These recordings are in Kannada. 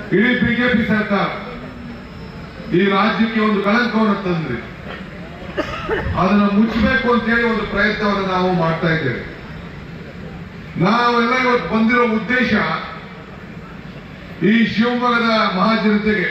ಇಡೀ ಬಿಜೆಪಿ ಸರ್ಕಾರ ಈ ರಾಜ್ಯಕ್ಕೆ ಒಂದು ಕಳಂಕವನ್ನು ತಂದ್ರಿ ಅದನ್ನ ಮುಚ್ಚಬೇಕು ಅಂತ ಹೇಳಿ ಒಂದು ಪ್ರಯತ್ನವನ್ನು ನಾವು ಮಾಡ್ತಾ ಇದ್ದೇವೆ ನಾವೆಲ್ಲ ಇವತ್ತು ಬಂದಿರೋ ಉದ್ದೇಶ ಈ ಶಿವಮೊಗ್ಗದ ಮಹಾಜನತೆಗೆ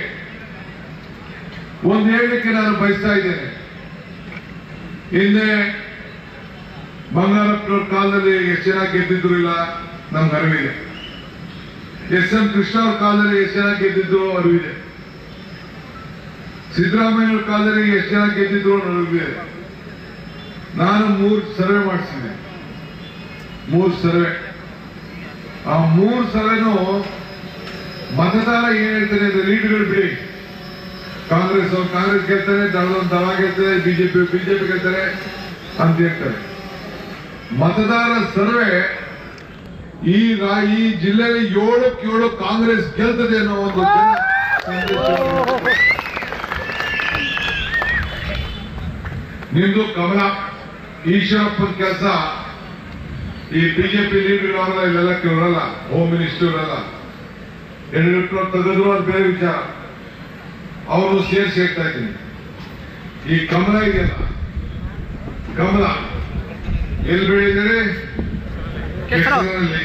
ಒಂದು ಹೇಳಲಿಕ್ಕೆ ನಾನು ಬಯಸ್ತಾ ಇದ್ದೇನೆ ಹಿಂದೆ ಬಂಗಾರಪ್ಪನವ್ರ ಕಾಲದಲ್ಲಿ ಎಷ್ಟು ಜನ ಗೆದ್ದಿದ್ರು ಇಲ್ಲ ನಮ್ಗೆ ಅರಿವಿದೆ ಎಸ್ ಎಂ ಕೃಷ್ಣ ಅವ್ರ ಕಾಲದಲ್ಲಿ ಎಷ್ಟು ಜನ ಗೆದ್ದಿದ್ರು ಅರಿವಿದೆ ಸಿದ್ದರಾಮಯ್ಯ ಕಾಲದಲ್ಲಿ ಎಷ್ಟು ಜನ ಗೆದ್ದಿದ್ರು ಅರಿವಿದೆ ನಾನು ಮೂರು ಸರ್ವೆ ಮಾಡಿಸಿದೆ ಮೂರು ಸರ್ವೆ ಆ ಮೂರು ಸರ್ವೆನೂ ಮತದಾರ ಏನ್ ಹೇಳ್ತಾರೆ ಅಂದ್ರೆ ಲೀಡ್ಗಳು ಬಿಡಿ ಕಾಂಗ್ರೆಸ್ ಅವ್ರು ಕಾಂಗ್ರೆಸ್ ಗೆಲ್ತಾರೆ ದಳದೊಂದು ದಳ ಗೆಲ್ತಾರೆ ಬಿಜೆಪಿ ಬಿಜೆಪಿ ಗೆಲ್ತಾರೆ ಅಂತ ಹೇಳ್ತಾರೆ ಮತದಾರ ಸರ್ವೆ ಈ ರಾ- ಈ ಜಿಲ್ಲೆಯಲ್ಲಿ ಏಳಕ್ಕೆ ಏಳು ಕಾಂಗ್ರೆಸ್ ಗೆಲ್ತದೆ ಅನ್ನೋ ಒಂದು ಜನ ಸಂದೇಶವನ್ನು ನಿಮ್ದು ಕಮಲ ಈಶ್ವರಪ್ಪನ ಕೆಲಸ ಈ ಬಿಜೆಪಿ ಲೀಡರ್ ಅವರಲ್ಲ ಇಲ್ಲೆಲ್ಲ ಇರಲ್ಲ ಹೋಮ್ ಮಿನಿಸ್ಟರ್ ಇರಲ್ಲ ಯಡಿಯೂರಪ್ಪ ತೆಗೆದ್ರು ಅದು ಬೇರೆ ವಿಚಾರ ಅವರು ಸೇರಿಸಿ ಹೇಳ್ತಾ ಇದ್ದೀನಿ ಈ ಕಮಲ ಇದೆಯಲ್ಲ ಕಮಲ ಎಲ್ಲಿ ಬೆಳೆದಿದೆ ಕೆಸರಿನಲ್ಲಿ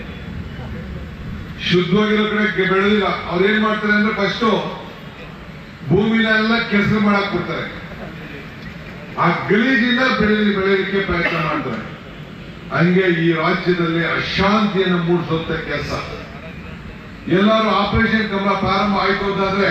ಶುದ್ಧವಾಗಿರೋ ಕಡೆ ಬೆಳೆದಿಲ್ಲ ಅವ್ರು ಏನ್ ಮಾಡ್ತಾರೆ ಅಂದ್ರೆ ಫಸ್ಟ್ ಭೂಮಿನೆಲ್ಲ ಕೆಸರು ಮಾಡಕ್ ಬಿಡ್ತಾರೆ ಆ ಗಲೀಜಿಂದ ಬೆಳೆ ಬೆಳೆಯಲಿಕ್ಕೆ ಪ್ರಯತ್ನ ಮಾಡ್ತಾರೆ ಹಂಗೆ ಈ ರಾಜ್ಯದಲ್ಲಿ ಅಶಾಂತಿಯನ್ನು ಮೂಡಿಸುವಂತ ಕೆಲಸ ಎಲ್ಲರೂ ಆಪರೇಷನ್ ಕಮಲ ಪ್ರಾರಂಭ ಆಯ್ತು ಅಂತಾದ್ರೆ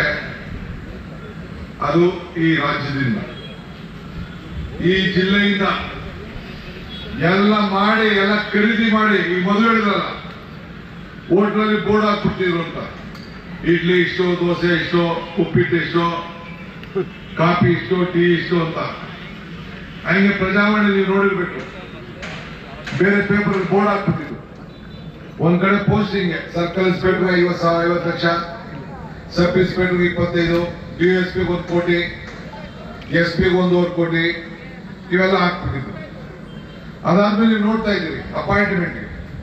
ಅದು ಈ ರಾಜ್ಯದಿಂದ ಈ ಜಿಲ್ಲೆಯಿಂದ ಎಲ್ಲ ಮಾಡಿ ಎಲ್ಲ ಖರೀದಿ ಮಾಡಿ ಈ ಮೊದಲು ಹೇಳಿದ್ರಲ್ಲ ಹೋಟ್ಲಲ್ಲಿ ಬೋರ್ಡ್ ಹಾಕ್ಬಿಟ್ಟಿದ್ರು ಅಂತ ಇಡ್ಲಿ ಇಷ್ಟು ದೋಸೆ ಇಷ್ಟು ಉಪ್ಪಿಟ್ಟು ಇಷ್ಟು ಕಾಫಿ ಇಷ್ಟು ಟೀ ಇಷ್ಟು ಅಂತ ಹಂಗೆ ಪ್ರಜಾವಾಣಿ ನೀವು ನೋಡಿರ್ಬೇಕು ಬೇರೆ ಪೇಪರ್ ಬೋರ್ಡ್ ಹಾಕ್ಬಿಟ್ಟಿದ್ರು ಒಂದ್ ಕಡೆ ಪೋಸ್ಟಿಂಗ್ ಸರ್ಕಲ್ ಇನ್ಸ್ಪೆಕ್ಟರ್ ಐವತ್ ಸಾವಿರ ಐವತ್ತು ಲಕ್ಷ ಸಬ್ ಇನ್ಸ್ಪೆಕ್ಟರ್ ಇಪ್ಪತ್ತೈದು ಡಿ ಎಸ್ ಪಿ ಒಂದು ಕೋಟಿ ಎಸ್ ಪಿ ಒಂದೂವರೆ ಕೋಟಿ ಇವೆಲ್ಲ ಹಾಕ್ಬಿಟ್ಟಿದ್ರು ಅದಾದ್ಮೇಲೆ ನೀವು ನೋಡ್ತಾ ಇದ್ದೀರಿ ಅಪಾಯಿಂಟ್ಮೆಂಟ್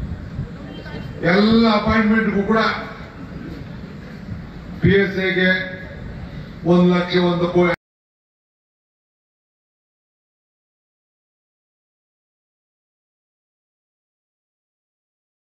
ಎಲ್ಲ ಅಪಾಯಿಂಟ್ಮೆಂಟ್ಗೂ ಕೂಡ ಪಿ ಎಸ್ ಐಗೆ ಒಂದು ಲಕ್ಷ ಒಂದು ಕೋಟಿ